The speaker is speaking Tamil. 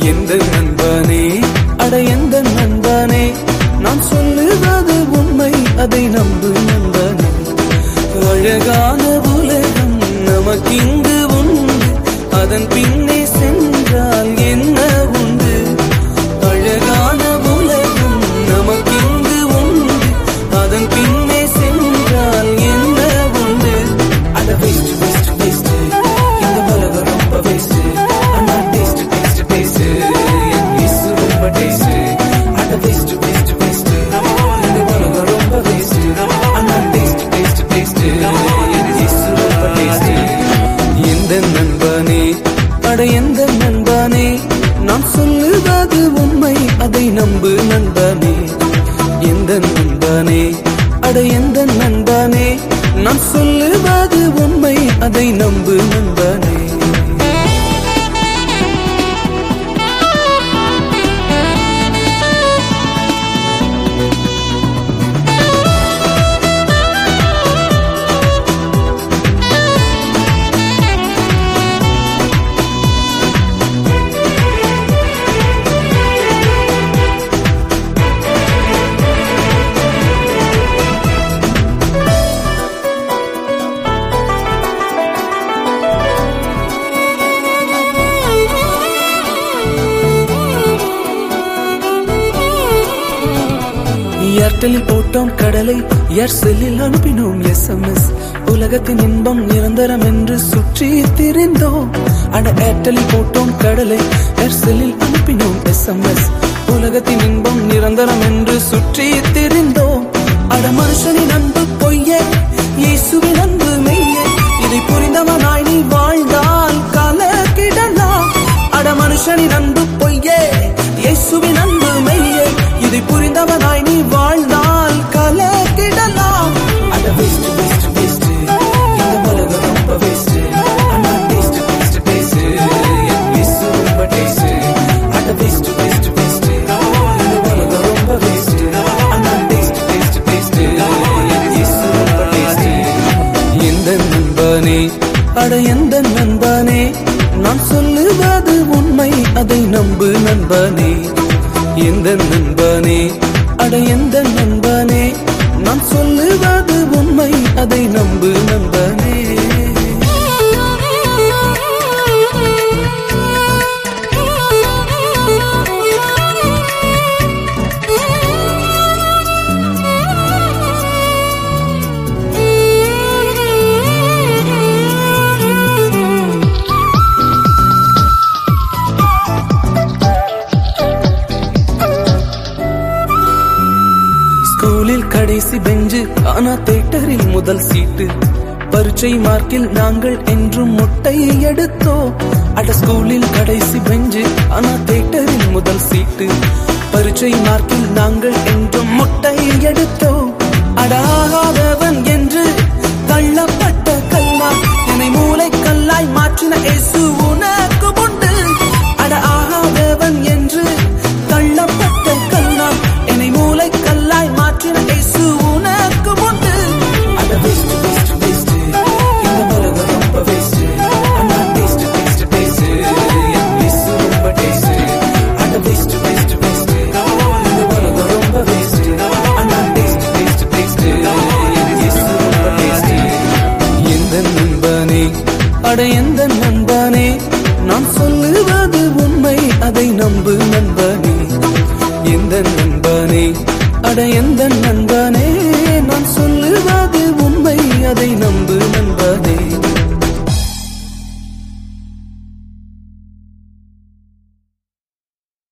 எந்த நண்பனே அட எந்த நண்பனே நான் சொல்லுவது உண்மை அதை நம்பு நண்பனே அழகான உலகம் நமக்கிங்கு உண்டு அதன் பின்னே சென்றால் என்ன உண்டு அழகான உலகம் நமக்கிங்கு உண்டு அதன் பின்னே சென்றால் என்ன உண்டு அட waste, waste, waste. இந்த உலகம் ரொம்ப waste. ஆனா taste, taste, taste. என் இயேசு ரொம்ப taste. அட waste, waste, waste. இந்த உலகம் ரொம்ப waste. ஆனா taste, taste, taste. என் இயேசு ரொம்ப taste. எந்த நண்பனே அட எந்த நண்பனே நான் சொல்லுவது உண்மை அதை நம்பு நண்பனே எந்த நண்பனே அட எந்த நண்பனே நான் சொல்லுவது உண்மை அதை நம்பு நண்பனே ஏர்டெலில் போட்டோம் கடலை ஏர்செல்லில் அனுப்பினோம் எஸ்எம்எஸ் உலகத்தின் இன்பம் நிரந்தரம் என்று சுற்றி திரிந்தோம் அட ஏர்டெலில் போட்டோம் கடலை ஏர்செல்லில் அனுப்பினோம் எஸ்எம்எஸ் உலகத்தின் இன்பம் நிரந்தரம் என்று சுற்றி திரிந்தோம் அட மனுஷனின் அன்பு பொய்யே இயேசுவின் அன்பு மெய்யே இதை புரிந்தவனாய் நீ வாழ்ந்தால் கலக்கிடலாம் அட மனுஷனின் அன்பு பொய்யே இயேசுவின் அன்பு மெய்யே இதை புரிந்தவனாய் நீ வாழ்ந்தால் கலக்கிடலாம் அட waste, waste, waste. இந்த உலகம் ரொம்ப waste. ஆனா taste, taste, taste. என் இயேசு ரொம்ப taste. அட waste, waste, waste. இந்த உலகம் ரொம்ப waste. ஆனா taste, taste, taste. என் இயேசு ரொம்ப taste. எந்த நண்பனே அட எந்த நண்பனே நான் சொல்லுவது உண்மை அதை நம்பு நண்பனே எந்த நண்பனே அட எந்த நண்பனே நான் சொல்லுவது உண்மை அதை நம்பு நண்பனே ஸ்கூலில் கடைசி பெஞ்சு ஆனா தேட்டரில் முதல் சீட்டு பரீட்சை மார்க்கில் நாங்கள் என்றும் முட்டை எடுத்தோம் அட ஸ்கூலில் கடைசி பெஞ்சு ஆனா தேட்டரில் முதல் சீட்டு பரீட்சை மார்க்கில் நாங்கள் என்றும் முட்டை எடுத்தோம் அடாகாதவன் என்று தள்ளப்பட்ட கல்லா என்னை மூளை கல்லாய் மாற்றின இயேசு உனக்கு உண்டு அட ஆகாதவன் என்று தள்ளப்பட்ட கல்லா என்னை மூளை கல்லாய் மாற்றின இயேசு உனக்கு உண்டு அட waste, waste, waste. இந்த உலகம் ரொம்ப waste. ஆனா taste, taste, taste. என் இயேசு ரொம்ப taste. அட waste, waste, waste. இந்த உலகம் ரொம்ப waste. ஆனா taste, taste, taste. என் இயேசு ரொம்ப taste. எந்த நண்பனே அட எந்த நண்பனே நான் சொல்லுவது உண்மை அதை நம்பு நண்பனே எந்த நண்பனே அட எந்த